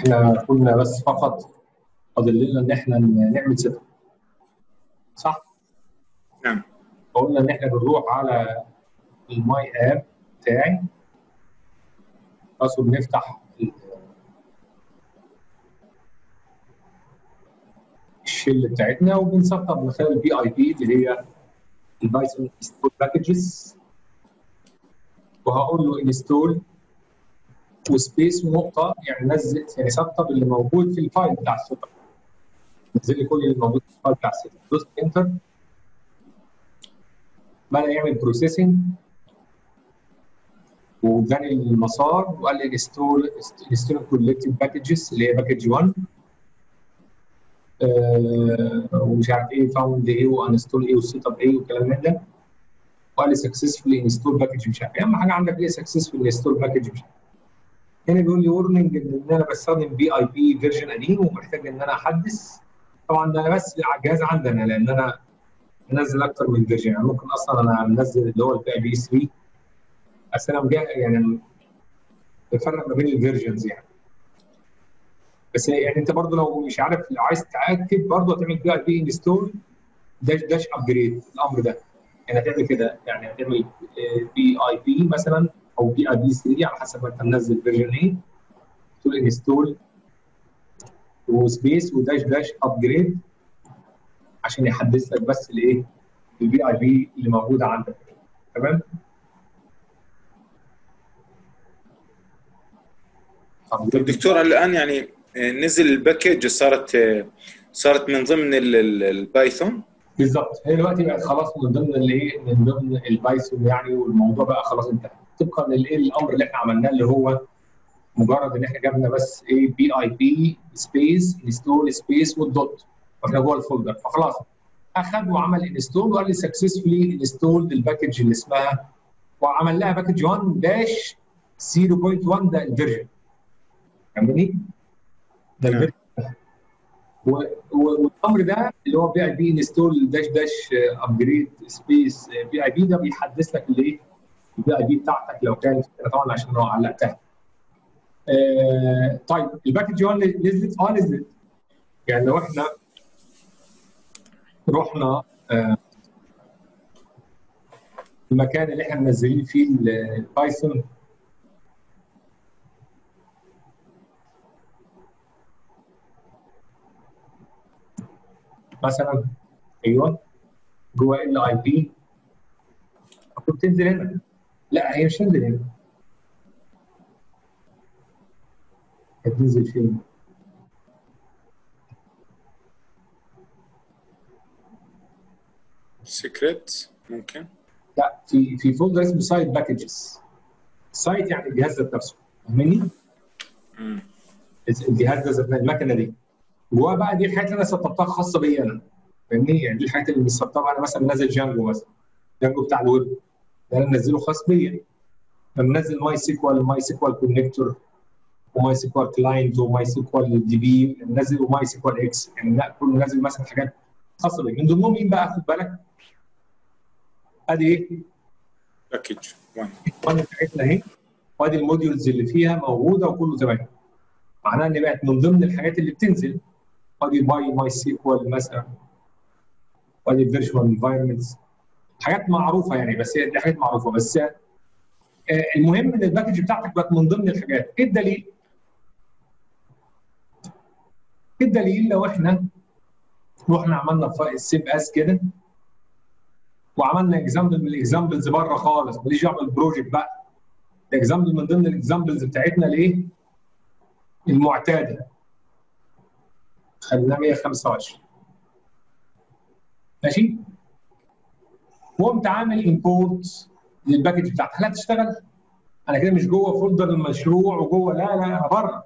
احنا كنا بس فقط فاضل لنا ان احنا نعمل سيت صح؟ نعم قلنا ان احنا بنروح على الماي اب بتاعي خلاص وبنفتح ال- الشيل بتاعتنا وبنسطب من خلال البي اي بي اللي هي البايثون انستول باكجز وهقول له انستول وسبيس ونقطه يعني نزل يعني سطب اللي موجود في الفايل بتاع السيت نزل لي كل اللي موجود في الفايل بتاع السيت دوست انتر بدا يعمل بروسيسنج واداني المسار وقال لي انستول انستول كولكتيف باكجز اللي هي باكج 1 آه، ومش عارف ايه فاوند ايه وانستول ايه وسيت اب ايه والكلام من ده وقال لي سكسسفولي انستول باكج مش عارف إيه. اهم حاجه عندك ايه سكسسفولي انستول باكج مش عارف هنا بيقول لي ورنينج ان انا بستخدم بي اي بي فيرجن قديم ومحتاج ان انا احدث طبعا ده انا بس على الجهاز عندنا لان انا منزل اكتر من فيرجن يعني ممكن اصلا انا منزل اللي هو البي اي بي 3 بس انا مجا يعني بفرق ما بين الفيرجنز يعني بس يعني انت برضو لو مش عارف لو عايز تاكد برضو هتعمل بي اي بي انستول داش داش ابجريد الامر ده يعني هتعمل كده يعني هتعمل بي اي بي مثلا او بي اي بي 3 على حسب ما انت منزل فيرجن ايه تقول انستول وسبيس وداش داش ابجريد عشان يحدث لك بس الايه البي اي بي اللي موجوده عندك تمام طب دكتور الان يعني نزل الباكج صارت صارت من ضمن ال- ال- البايثون بالظبط هي دلوقتي بقت خلاص من ضمن الايه من ضمن البايثون يعني والموضوع بقى خلاص انتهى طبقا للايه الامر اللي احنا عملناه اللي هو مجرد ان احنا جبنا بس ايه بي اي بي سبيس انستول سبيس والدوت واحنا جوه الفولدر فخلاص اخذ وعمل انستول وقال لي سكسسفولي انستول الباكج اللي اسمها وعمل لها باكج 1 داش 0.1 ده الفيرجن فاهمني؟ ده نعم. الفيرجن و- و- والامر ده اللي هو بي اي بي انستول داش داش ابجريد سبيس بي اي بي ده بيحدث لك الايه البي اي بي بتاعتك لو كانت طبعا عشان انا علقتها آه طيب الباكج 1 نزلت اه نزلت يعني لو احنا رحنا آه المكان اللي احنا منزلين فيه البايثون مثلا ايوه جوه ال اي بي المفروض تنزل هنا لا هي مش تنزل هنا هتنزل فين؟ سيكريت ممكن لا في في فولدر اسمه سايت باكجز سايت يعني الجهاز ذات نفسه فاهمني؟ مم. الجهاز ده ذات المكنه دي جواه بقى دي الحاجات اللي انا سطبتها خاصه بيا انا فاهمني؟ يعني دي الحاجات اللي مسطبها انا مثلا منزل جانجو مثلا جانجو بتاع الويب ده انا منزله خاص بيا منزل ماي سيكوال ماي سيكوال كونكتور وماي سيكوال كلاينت وماي سيكوال دي بي منزل وماي سيكوال اكس يعني لا كله منزل مثلا حاجات خاصه بيا من ضمنهم مين بقى خد بالك ادي ايه؟ باكج 1 القائمه بتاعتنا اهي وادي الموديولز اللي فيها موجوده وكله تمام معناها ان بقت من ضمن الحاجات اللي بتنزل وادي باي ماي سيكوال مثلا وادي الفيرتشوال انفايرمنتس حاجات معروفه يعني بس هي دي حاجات معروفه بس آه، المهم ان الباكج بتاعتك بقت من ضمن الحاجات ايه الدليل؟ ايه الدليل لو احنا رحنا عملنا فايل سيف اس كده وعملنا اكزامبل من الاكزامبلز بره خالص ماليش دعوه بالبروجكت بقى ده اكزامبل من ضمن الاكزامبلز بتاعتنا الايه؟ المعتاده خلينا 125 ماشي؟ وقمت عامل امبورت للباكج بتاعتك هل هتشتغل؟ انا كده مش جوه فولدر المشروع وجوه لا لا انا بره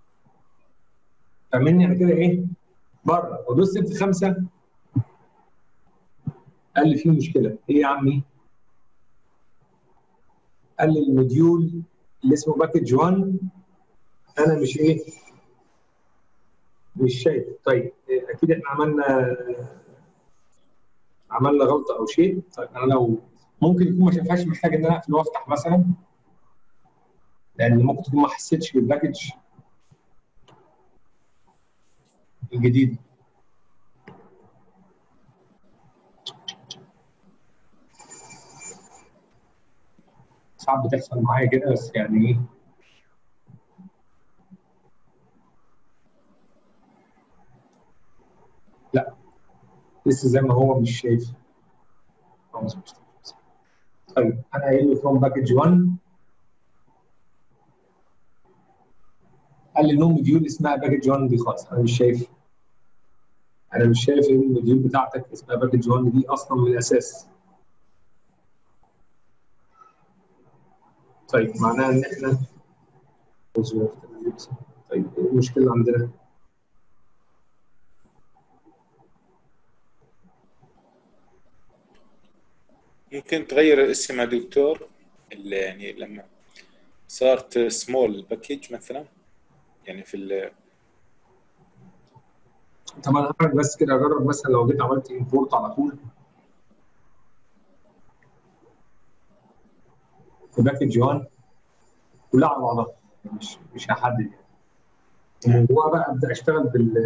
فاهمني انا كده ايه؟ بره ودوست في خمسه قال لي في مشكله ايه يا عمي؟ قال لي الموديول اللي اسمه باكج 1 انا مش ايه؟ مش شايف طيب إيه، اكيد احنا عملنا عملنا غلطه او شيء طيب انا لو ممكن يكون ما شافهاش محتاج ان انا اقفل وافتح مثلا لان ممكن تكون ما حسيتش بالباكج الجديد ساعات بتحصل معايا كده بس يعني ايه لا لسه زي ما هو مش شايف خلاص مش شايف. طيب انا قايل له فروم باكج 1 قال لي نو موديول اسمها باكج 1 دي خالص انا مش شايف انا مش شايف ان الموديول بتاعتك اسمها باكج 1 دي اصلا من الاساس طيب معناها ان احنا طيب ايه المشكله عندنا؟ ممكن تغير الاسم يا دكتور اللي يعني لما صارت سمول باكج مثلا يعني في ال طب انا هعمل بس كده اجرب مثلا لو جيت عملت امبورت على طول في باكج 1 كلها على بعضها مش مش هحدد يعني ومن جوه بقى ابدا اشتغل بال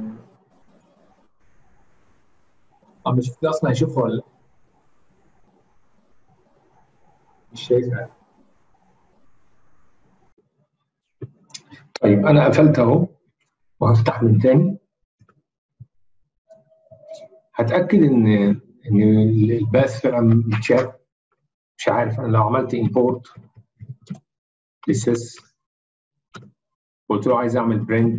اه مش كده اصلا هيشوفها ولا لا مش شايفها طيب انا قفلت اهو وهفتح من تاني هتاكد ان ان الباث فعلا متشاف مش عارف انا لو عملت امبورت لسيس قلت له عايز اعمل برنت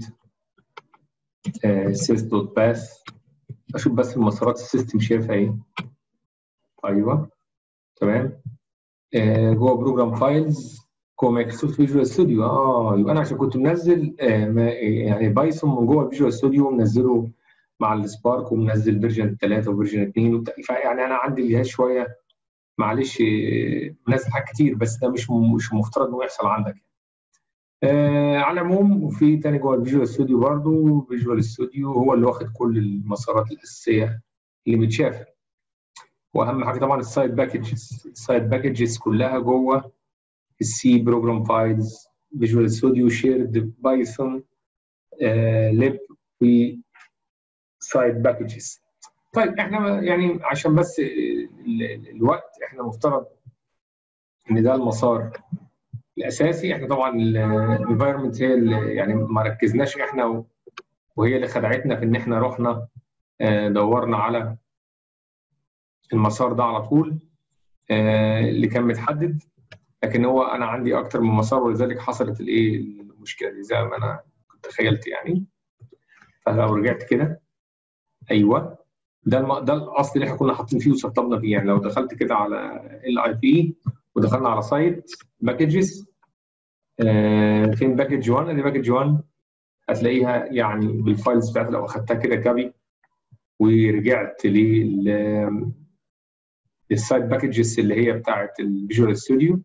سيس دوت باث اشوف بس المسارات السيستم شايفها ايه ايوه تمام آه جوه بروجرام فايلز جوه مايكروسوفت فيجوال ستوديو اه يبقى انا عشان كنت منزل آه ما يعني بايثون من جوه الفيجوال ستوديو منزله مع السبارك ومنزل فيرجن 3 وفيرجن 2 وبتاع فيعني انا عندي الجهاز شويه معلش منزل حاجات كتير بس ده مش مش مفترض انه يحصل عندك آه على العموم وفي تاني جوه الفيجوال ستوديو برضه فيجوال ستوديو هو اللي واخد كل المسارات الاساسيه اللي متشافه واهم حاجه طبعا السايد باكجز السايد باكجز كلها جوه السي بروجرام فايلز فيجوال ستوديو شيرد بايثون ليب و سايد باكجز طيب احنا يعني عشان بس الوقت احنا مفترض ان ده المسار الاساسي احنا طبعا الانفايرمنت هي اللي يعني ما ركزناش احنا وهي اللي خدعتنا في ان احنا رحنا دورنا على المسار ده على طول اللي كان متحدد لكن هو انا عندي اكتر من مسار ولذلك حصلت الايه المشكله دي زي ما انا كنت تخيلت يعني فلو رجعت كده ايوه ده الم... ده الاصل اللي احنا كنا حاطين فيه وسطبنا فيه يعني لو دخلت كده على ال اي بي ودخلنا على سايت باكجز آه فين باكج 1 ادي باكج 1 هتلاقيها يعني بالفايلز بتاعتها لو اخدتها كده كابي ورجعت لل للسايت باكجز اللي هي بتاعت الفيجوال ستوديو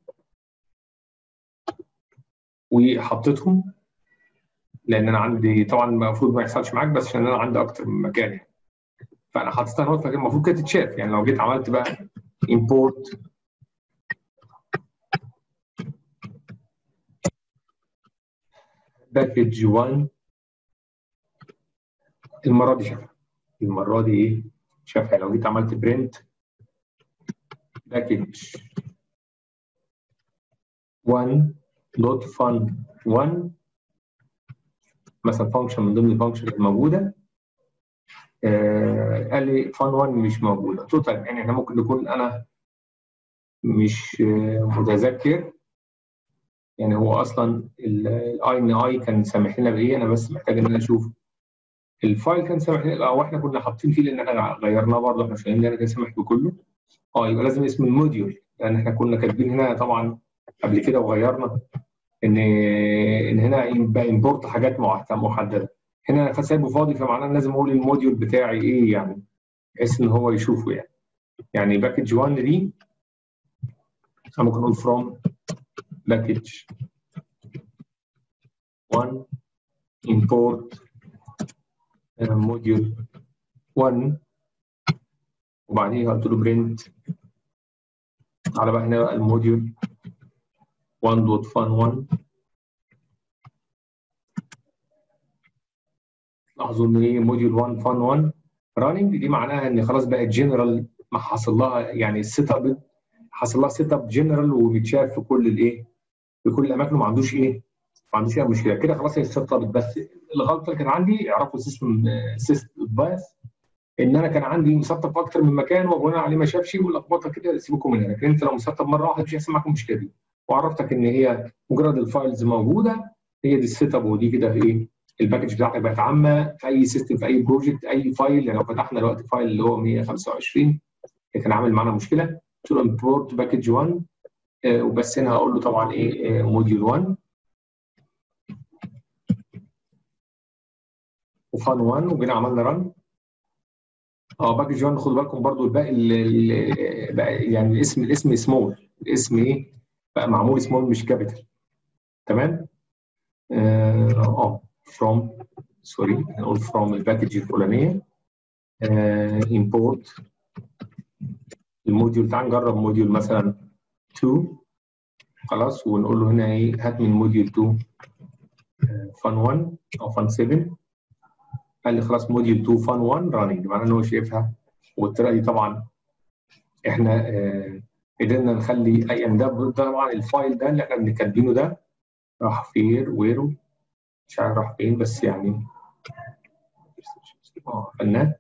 وحطيتهم لان انا عندي طبعا المفروض ما يحصلش معاك بس عشان انا عندي اكتر من مكان يعني فانا حاططها هنا فكان المفروض كانت تتشاف يعني لو جيت عملت بقى import باكج 1 المره دي شافها المره دي ايه شافها لو جيت عملت برنت باكج 1 دوت فن 1 مثلا فانكشن من ضمن الفانكشن الموجوده آه قال لي فان 1 مش موجوده قلت له طيب يعني احنا ممكن نكون انا مش آه متذكر يعني هو اصلا الاي ان اي كان سامح لنا بايه انا بس محتاج ان انا اشوف الفايل كان سامح لنا او احنا كنا حاطين فيه لان احنا غيرناه برضه احنا فاهمين انا كان سامح بكله اه يبقى لازم اسم الموديول لان احنا كنا كاتبين هنا طبعا قبل كده وغيرنا ان ان هنا يبقى امبورت حاجات محدده هنا انا سايبه فاضي فمعناه لازم اقول الموديول بتاعي ايه يعني بحيث ان هو يشوفه يعني يعني باكج 1 دي انا ممكن اقول from باكج 1 import موديول 1 وبعديها قلت له برنت على بقى هنا بقى الموديول 1.fun1 لاحظوا ان ايه موديول 1 فان 1 راننج دي معناها ان خلاص بقت جنرال ما حصل لها يعني السيت اب حصل لها سيت اب جنرال وبيتشاف في كل الايه في كل الاماكن وما عندوش ايه ما عندوش اي مشكله كده خلاص هي السيت اب بس الغلطه اللي كانت عندي اعرفوا سيستم سيستم باث ان انا كان عندي مسطب في اكتر من مكان وبناء عليه ما شافش ولخبطه كده سيبكم منها لكن انت لو مسطب مره واحده مش هيحصل معاك المشكله دي وعرفتك ان هي مجرد الفايلز موجوده هي دي السيت اب ودي كده ايه الباكج بتاعتك بقت عامه في اي سيستم في اي بروجكت اي فايل يعني لو فتحنا دلوقتي فايل اللي هو 125 كان عامل معانا مشكله قلت له امبورت باكج 1 آه وبس هنا هقول له طبعا ايه موديول 1 وفان 1 وجينا عملنا رن اه باكج 1 خدوا بالكم برضو الباقي بقى يعني الاسم الاسم سمول الاسم ايه بقى معمول سمول مش كابيتال تمام اه فروم سوري هنقول فروم الباكج الفلانيه امبورت الموديول تعال نجرب موديول مثلا 2 خلاص ونقول له هنا ايه هات من موديول 2 فان 1 او فان 7 قال لي خلاص موديول 2 فان 1 راننج معناه ان هو شايفها والطريقه دي طبعا احنا آه قدرنا نخلي اي ده طبعا الفايل ده اللي احنا كاتبينه ده راح فين ويرو مش عارف راح فين بس يعني اه فنان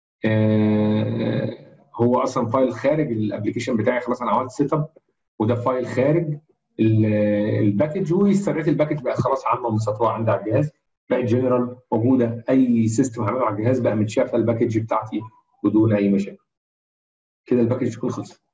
آه هو اصلا فايل خارج الابلكيشن بتاعي خلاص انا عملت سيت اب وده فايل خارج الباكج واستريت الباكج بقى خلاص عامه مسطوره عندي على الجهاز بقت جنرال موجوده اي سيستم هعمله على الجهاز بقى متشافه الباكج بتاعتي بدون اي مشاكل كده الباكج تكون خلصت